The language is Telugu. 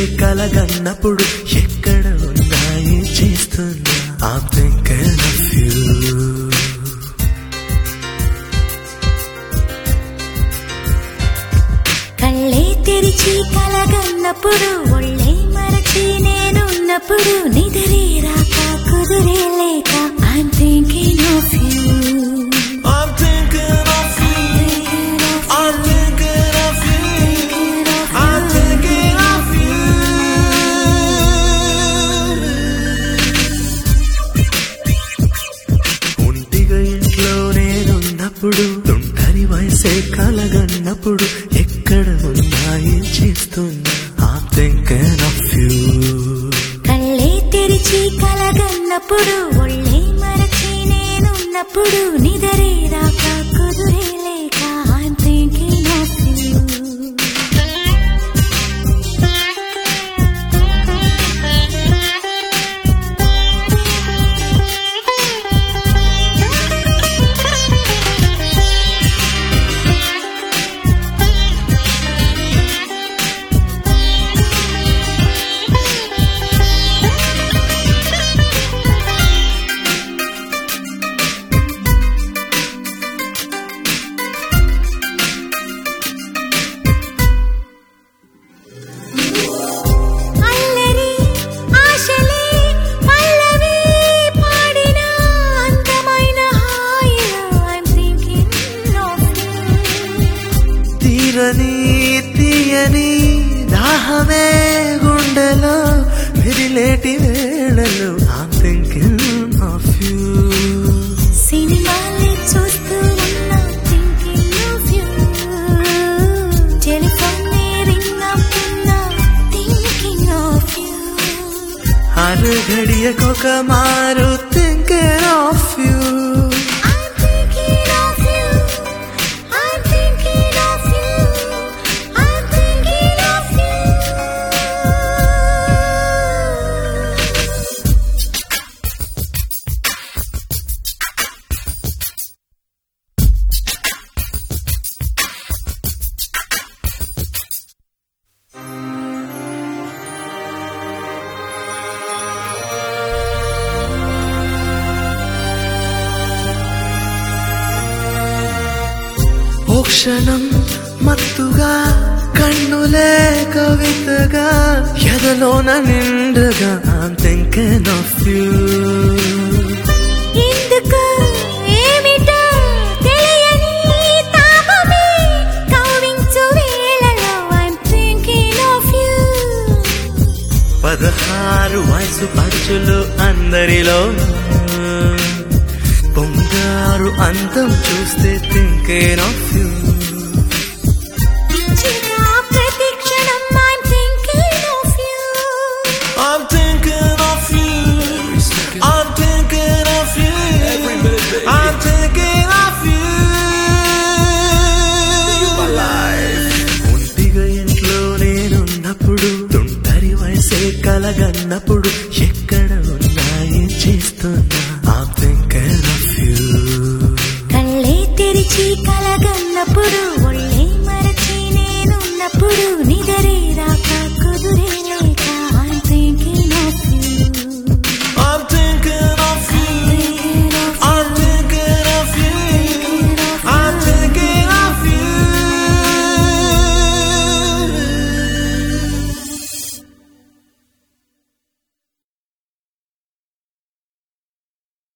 కలగన్నప్పుడు ఎక్కడ ఉన్నాయి చేస్తున్నా I'm thinking of you కళ్ళే తెరిచి కలగన్నప్పుడు ఒళ్ళే మరచి నేనున్నప్పుడు నిదరే రాక కుదురే లేక I'm thinking of you I'm thinking of you I'm thinking of you I'm thinking of you ఒంటిగా ఇంట్లో నేనున్నప్పుడు తుంటరి వయసే కలగన్నప్పుడు ఎక్కడ ఉన్నాయి చేస్తున్నా I'm thinking of you కళ్ళే తెరిచి కలగన్నప్పుడు ఒళ్ళే మరచి నేనున్నప్పుడు నిదరే రాక కుదురే లేక I'm thinking of you అల్లరి ఆశలే పల్లవి పాడిన అందమైన హాయిలో I'm thinking of you తీరని తీయని దాహమే గుండెలో విరిలేటి వేళలు I'm thinking of you సినిమాలే చూస్తూ ఉన్నా thinking of you telephone ring అవుతున్నా thinking of you అరు ఘడియకొక మారు thinking of you I'm thinking of you I'm thinking of you I'm thinking of you ఓ క్షణం మత్తుగా కన్నులే కవితగా ఎదలోన నిండుగా I'm thinking of you ఎందుకు ఏమిటో తెలియని తాపమే కౌవించు వేళలో I'm thinking of you పదహారు వయసు పడుచులు అందరిలో పొంగారు అందం చూస్తే థింకేన్ ఆఫ్ యూ పిచ్చిగా ప్రతి క్షణం I'm thinking of you I'm thinking of you I'm thinking of you I'm thinking of you ఒంటిగా ఇంట్లో నేనున్నప్పుడు తుంటరి వయసే కలగన్నప్పుడు ఎక్కడ ఉన్నాయి చేస్తున్నా I'm thinking of you కళ్ళే తెరిచి కలగన్నప్పుడు ఒళ్ళే మరచి నేనున్నప్పుడు నిదరే